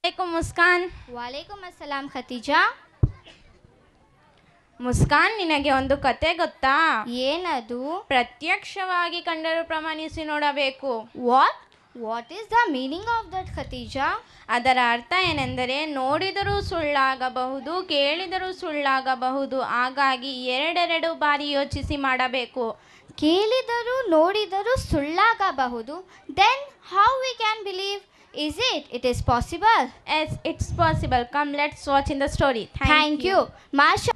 वालेकुम ಮುಸ್ಕಾನ್ ವಾಲೇಕುಮ್ ಅಸ್ಸಲಾಂ ಖತೀಜಾ ಮುಸ್ಕಾನ್ ನಿನಗೆ ಒಂದು ಕತೆ ಗೊತ್ತಾ ಏನದು ಪ್ರತ್ಯಕ್ಷವಾಗಿ ಕಂಡರೂ ಪ್ರಮಾಣಿಸಿ ನೋಡಬೇಕು what what is the meaning of that Khatija ಅದರ ಅರ್ಥ ಏನೆಂದರೆ ನೋಡಿದರೂ ಸುಳ್ಳಾಗಬಹುದು ಕೇಳಿದರೂ ಸುಳ್ಳಾಗಬಹುದು ಹಾಗಾಗಿ ಎರಡೆರಡು ಬಾರಿ ಯೋಚಿಸಿ ಮಾಡಬೇಕು ಕೇಳಿದರೂ ನೋಡಿದರೂ ಸುಳ್ಳಾಗಬಹುದು then how we can believe is it it is possible yes it's possible come let's watch in the story thank you Masha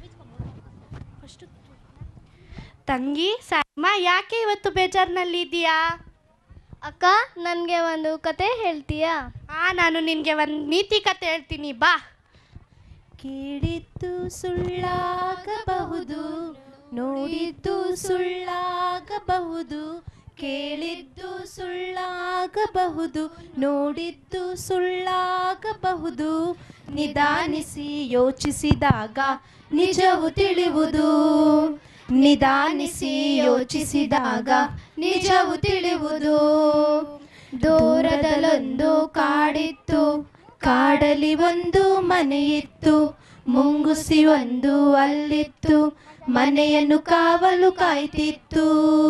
ತಂಗಿ ಸೈಮ ಯಾಕೆ ಇವತ್ತು ಬೇಜಾರಿನಲ್ಲಿದ್ದೀಯಾ ಅಕ್ಕ ನನಗೆ ಒಂದು ಕತೆ ಹೇಳ್ತೀಯಾ ಆ ನಾನು ನಿನಗೆ ಒಂದು ನೀತಿ ಕತೆ ಹೇಳ್ತೀನಿ ಬಾ ಕೇಳಿದ್ದು ಸುಳ್ಳಾಗಬಹುದು ನೋಡಿದ್ದು ಸುಳ್ಳಾಗಬಹುದು ಕೇಳಿದ್ದು ಸುಳ್ಳಾಗಬಹುದು ನೋಡಿದ್ದು ಸುಳ್ಳಾಗಬಹುದು ನಿಧಾನಿಸಿ ಯೋಚಿಸಿದಾಗ ನಿಜವು ತಿಳಿಯುವುದು ನಿಧಾನಿಸಿ ಯೋಚಿಸಿದಾಗ ನಿಜವು ತಿಳಿಯುವುದು ದೂರದಲ್ಲೊಂದು ಕಾಡಿತ್ತು ಕಾಡಲಿ ಒಂದು ಮನೆಯಿತ್ತು ಮುಂಗುಸಿ ಒಂದು ಅಲ್ಲಿತ್ತು ಮನೆಯನ್ನು ಕಾವಲು ಕಾಯ್ತಿತ್ತು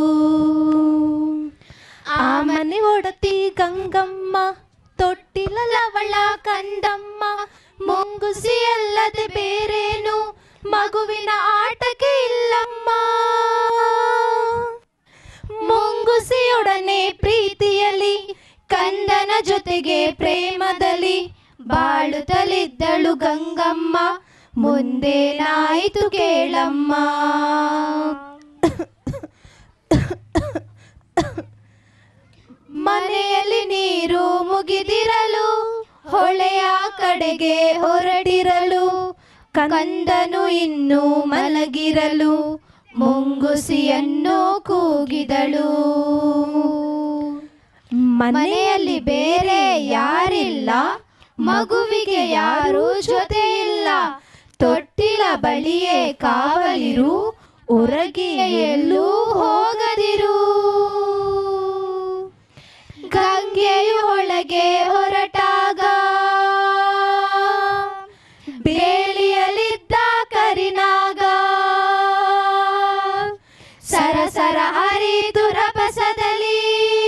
ಆ ಮನೆ ಒಡತಿ ಗಂಗಮ್ಮ ತೊಟ್ಟಿಲ ಲವಳ ಕಂದಮ್ಮ ಮುಂಗುಸಿ ಅಲ್ಲದೆ ಬೇರೇನು ಮಗುವಿನ ಆಟಕ್ಕೆ ಇಲ್ಲಮ್ಮ ಮುಂಗುಸಿಯೊಡನೆ ಪ್ರೀತಿಯಲಿ ಕಂದನ ಜೊತೆಗೆ ಪ್ರೇಮದಲ್ಲಿ ಬಾಳುತ್ತಲಿದ್ದಳು ಗಂಗಮ್ಮ ಮುಂದೇನಾಯಿತು ಕೇಳಮ್ಮ ಮನೆಯಲ್ಲಿ ನೀರು ಮುಗಿದಿರಲು ಹೊಳೆಯ ಕಡೆಗೆ ಹೊರಟಿರಲು ಕಂದನು ಇನ್ನು ಮಲಗಿರಲು ಮುಂಗುಸಿಯನ್ನು ಕೂಗಿದಳು ಮನೆಯಲ್ಲಿ ಬೇರೆ ಯಾರಿಲ್ಲ ಮಗುವಿಗೆ ಯಾರೂ ಜೊತೆ ಇಲ್ಲ ತೊಟ್ಟಿಲ ಬಳಿಯೇ ಕಾವಲಿರು ಹೊರಗೆ ಎಲ್ಲೂ ಹೋಗದಿರು ಗಂಗೆಯು ಒಳಗೆ ಹೊರಟಾಗ ಬೇಲಿಯಲಿದ್ದ ಕರಿನಾಗ ಸರಸರ ಹರಿದು ರಭಸದಲ್ಲಿ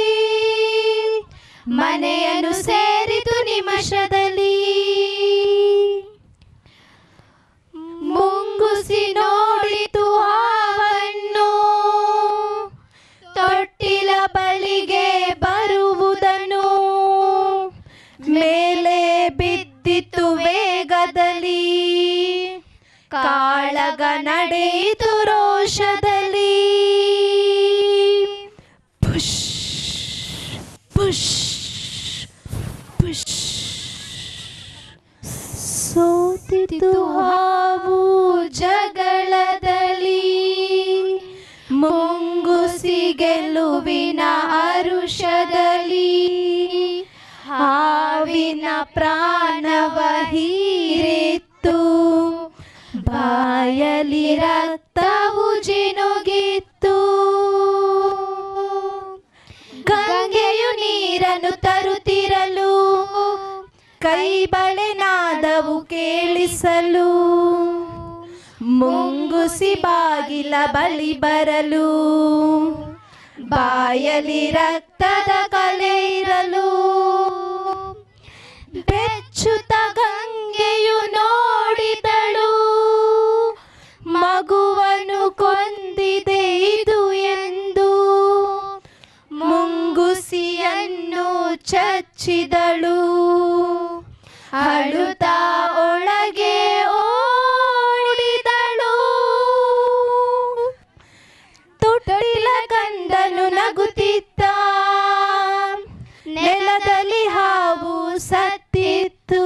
ಮನೆಯನ್ನು ಸೇರಿತು ನಿಮಿಷದಲ್ಲಿ ಮುಂಗುಸಿ ನೋಡಿತು ಹಾವನ್ನು ತೊಟ್ಟಿಲ ಬಳಿಗೆ ಬರುವುದನ್ನು ಮೇಲೆ ಬಿದ್ದಿತು ವೇಗದಲ್ಲಿ ಕಾಳಗ ನಡೆಯಿತು ರೋಷದಲ್ಲಿ ಪುಷ್ ಪುಷ್ ಪುಷ್ ಸೋತಿತು ಹಾವು ಜಗಳದಲ್ಲಿ ಮುಂಗುಸಿ ಗೆಲುವಿನ ಅರುಷದಲ್ಲಿ ಹಾವಿನ ಪ್ರಾಣವ ಹೀರಿತ್ತು ಬಾಯಲಿ ರಕ್ತವು ಜಿನುಗಿತ್ತು ಗಂಗೆಯು ನೀರನ್ನು ತರುತ್ತಿರಲು ಕೈ ಬಳೆನಾದವು ಕೇಳಿಸಲು ಮುಂಗುಸಿ ಬಾಗಿಲ ಬಳಿ ಬರಲು ಬಾಯಲಿ ರಕ್ತದ ಕಲೆ ಇರಲು ಬೆಚ್ಚುತ ಗಂಗೆಯು ನೋಡಿದಳು ಮಗುವನು ಕೊಂದಿದೆ ಇದು ಎಂದು ಮುಂಗುಸಿಯನ್ನು ಚಚ್ಚಿದಳು ಅಳುತ್ತಾ ಒಳಗೆ ಓಡಿದಳು ತೊಟ್ಟಿಲ ಕಂದನು ನಗುತ್ತಿದ್ದ ನೆಲದಲ್ಲಿ ಹಾವು ಸತ್ತಿತ್ತು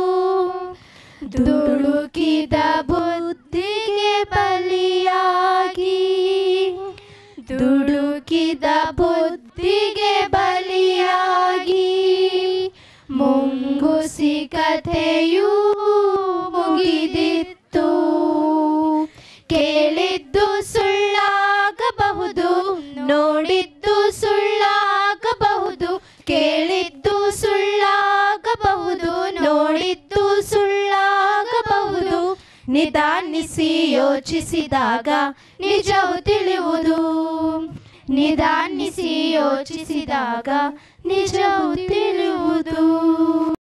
ದುಡುಕಿದ ಬುದ್ಧಿಗೆ ಬಲಿಯಾಗಿ ದುಡುಕಿದ ಬುದ್ಧಿಗೆ ಬಲಿಯಾಗಿ ಮುಂಗುಸಿ ಕಥೆಯೂ ಮುಗಿದಿತ್ತು ಕೇಳಿದ್ದು ಸುಳ್ಳಾಗಬಹುದು ನೋಡಿದ್ದು ಸುಳ್ಳಾಗಬಹುದು ಕೇಳಿದ್ದು ಸುಳ್ಳಾಗಬಹುದು ನೋಡಿ ನಿಧಾನಿಸಿ ಯೋಚಿಸಿದಾಗ ನಿಜವು ತಿಳಿಯುವುದು ನಿಧಾನಿಸಿ ಯೋಚಿಸಿದಾಗ ನಿಜವು ತಿಳಿಯುವುದು